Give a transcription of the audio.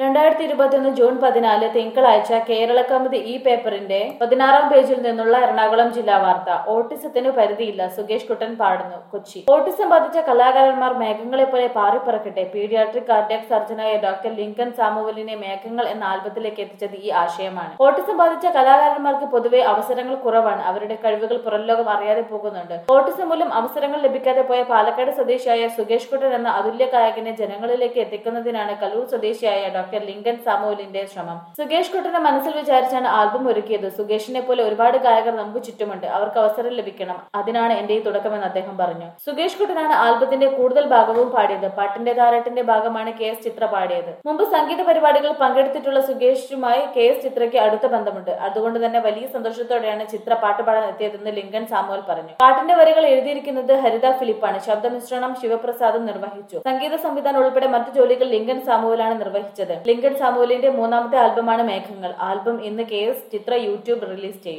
രണ്ടായിരത്തി ഇരുപത്തിയൊന്ന് ജൂൺ പതിനാല് തിങ്കളാഴ്ച കേരള കൗമുദി ഈ പേപ്പറിന്റെ പതിനാറാം പേജിൽ നിന്നുള്ള എറണാകുളം ജില്ലാ വാർത്ത ഓട്ടിസത്തിന് പരിധിയില്ല സുകേഷ് കുട്ടൻ പാടുന്നു കൊച്ചി ഓട്ടിസം ബാധിച്ച കലാകാരന്മാർ മേഘങ്ങളെ പോലെ പാറിപ്പറക്കട്ടെ പീഡിയാട്രിക് കാർഡിയാക് സർജനായ ഡോക്ടർ ലിങ്കൻ സാമുവലിനെ മേഘങ്ങൾ എന്ന ആൽബത്തിലേക്ക് എത്തിച്ചത് ഈ ആശയമാണ് ഓട്ടിസം ബാധിച്ച കലാകാരന്മാർക്ക് പൊതുവെ അവസരങ്ങൾ കുറവാണ് അവരുടെ കഴിവുകൾ പുറംലോകം അറിയാതെ പോകുന്നുണ്ട് ഓട്ടിസം മൂലം അവസരങ്ങൾ ലഭിക്കാതെ പോയ പാലക്കാട് സ്വദേശിയായ സുകേഷ് കുട്ടൻ എന്ന അതുല്യ ഗായകനെ ജനങ്ങളിലേക്ക് എത്തിക്കുന്നതിനാണ് കലൂർ സ്വദേശിയായ ഡോക്ടർ ലിങ്കൻ സാമുവലിന്റെ ശ്രമം സുകേഷ് കുട്ടനെ മനസ്സിൽ വിചാരിച്ചാണ് ആൽബം ഒരുക്കിയത് സുകേഷിനെ പോലെ ഒരുപാട് ഗായകർ നമുക്ക് ചുറ്റുമുണ്ട് അവർക്ക് അവസരം ലഭിക്കണം അതിനാണ് എന്റെ ഈ തുടക്കമെന്ന് അദ്ദേഹം പറഞ്ഞു സുകേഷ് കുട്ടനാണ് ആൽബത്തിന്റെ കൂടുതൽ ഭാഗവും പാടിയത് പാട്ടിന്റെ താരാട്ടിന്റെ ഭാഗമാണ് കെ എസ് ചിത്ര പാടിയത് മുമ്പ് സംഗീത പരിപാടികൾ പങ്കെടുത്തിട്ടുള്ള സുകേഷുമായി കെ എസ് ചിത്രയ്ക്ക് അടുത്ത ബന്ധമുണ്ട് അതുകൊണ്ട് തന്നെ വലിയ സന്തോഷത്തോടെയാണ് ചിത്ര പാട്ട് പാടാൻ എത്തിയതെന്ന് ലിങ്കൻ സാമുവൽ പറഞ്ഞു പാട്ടിന്റെ വരികൾ എഴുതിയിരിക്കുന്നത് ഹരിത ഫിലിപ്പാണ് ശബ്ദമിശ്രണം ശിവപ്രസാദും നിർവഹിച്ചു സംഗീത സംവിധാനം ഉൾപ്പെടെ മറ്റു ജോലികൾ ലിങ്കൻ സാമുവലാണ് നിർവഹിച്ചത് ലിങ്കൻ സാമുവലിന്റെ മൂന്നാമത്തെ ആൽബമാണ് മേഘങ്ങൾ ആൽബം ഇന്ന് K S Chithra YouTube release ചെയ്യും